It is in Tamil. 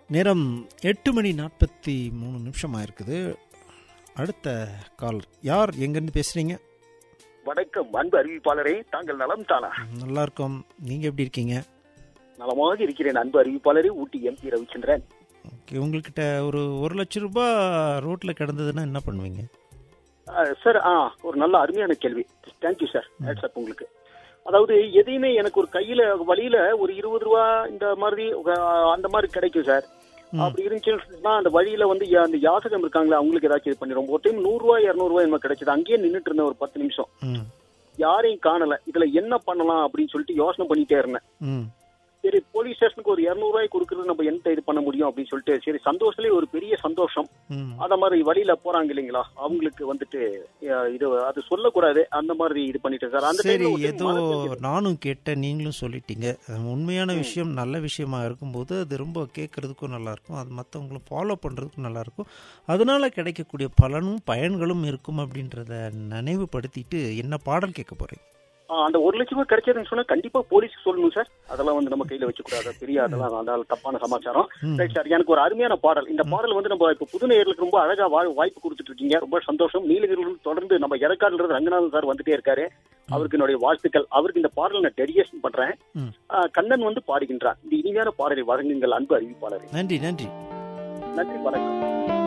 நேரம் எட்டு மணி நாற்பத்தி மூணு நிமிஷம் ஆயிருக்குது அடுத்த கால் யார் எங்கேருந்து பேசுறீங்க வணக்கம் அன்பு அறிவிப்பாளரே தாங்கள் நலம் தானா நல்லா இருக்கோம் நீங்க எப்படி இருக்கீங்க நலமாக இருக்கிறேன் அன்பு அறிவிப்பாளரே ஊட்டி எம்பி ரவிச்சந்திரன் ஓகே உங்கள்கிட்ட ஒரு ஒரு லட்ச ரூபாய் ரோட்ல கிடந்ததுன்னா என்ன பண்ணுவீங்க அஹ், சார் ஆ ஒரு நல்ல அருமையான கேள்வி தேங்க்யூ சார் சார் உங்களுக்கு அதாவது எதையுமே எனக்கு ஒரு கையில வழியில ஒரு இருபது ரூபா இந்த மாதிரி அஹ், அந்த மாதிரி கிடைக்கும் சார் அப்படி இருந்துச்சுன்னா அந்த வழியில வந்து யா- அந்த யாசகம் இருக்காங்களா அவங்களுக்கு ஏதாச்சும் இது பண்ணிடும் ஒரு டைம் நூறு ரூபாய் இருநூறு ரூபாய் என்ன கிடைச்சது அங்கேயே நின்னுட்டு இருந்தேன் ஒரு பத்து நிமிஷம் ம் யாரையும் காணல இதுல என்ன பண்ணலாம் அப்படின்னு சொல்லிட்டு யோசனை பண்ணிட்டே இருந்தேன் ம் சரி போலீஸ் ஸ்டேஷனுக்கு ஒரு இருநூறு ரூபாய் கொடுக்கறது நம்ம என்ன இது பண்ண முடியும் அப்படின்னு சொல்லிட்டு சரி சந்தோஷத்துலயே ஒரு பெரிய சந்தோஷம் ம் அந்த மாதிரி வழியில போறாங்க இல்லைங்களா அவங்களுக்கு வந்துட்டு அஹ், இது அது சொல்லக்கூடாது அந்த மாதிரி இது பண்ணிட்டு சார் அந்த சரி டைம்ல ஒரு ஏதோ மனசு- நானும் கேட்டேன் நீங்களும் சொல்லிட்டீங்க அஹ் உண்மையான விஷயம் நல்ல விஷயமா இருக்கும்போது அது ரொம்ப கேட்கறதுக்கும் நல்லா இருக்கும் அது மற்றவங்களும் ஃபாலோ பண்றதுக்கும் நல்லா இருக்கும் அதனால கிடைக்கக்கூடிய பலனும் பயன்களும் இருக்கும் அப்படின்றத நினைவுபடுத்திட்டு என்ன பாடல் கேட்க போறீங்க ஆ, அந்த ஒரு லட்சம் ரூபாய் கிடைச்சதுன்னு சொன்னா கண்டிப்பா போலீஸ்க்கு சொல்லணும் சார் அதெல்லாம் வந்து நம்ம கையில வச்சுக்கூடாது பெரிய அதெல்லாம் அதனால தப்பான சமாச்சாரம் ரைட் சார் எனக்கு ஒரு அருமையான பாடல் இந்த பாடல் வந்து நம்ம இப்ப புது நேயர்களுக்கு ரொம்ப அழகா வா- வாய்ப்பு கொடுத்துட்டு இருக்கீங்க ரொம்ப சந்தோஷம் நீலகிரியில் தொடர்ந்து நம்ம இறக்காடுன்றது ரங்கநாதன் சார் வந்துட்டே இருக்காரு அவருக்கு என்னுடைய வாழ்த்துக்கள் அவருக்கு இந்த பாடலை நான் டெடிகேஷன் பண்றேன் ம். ஆ, கண்ணன் வந்து பாடுகின்றார் இந்த இனிமையான பாடலை வழங்குங்கள் அன்பு அறிவிப்பாளரே நன்றி நன்றி நன்றி வணக்கம்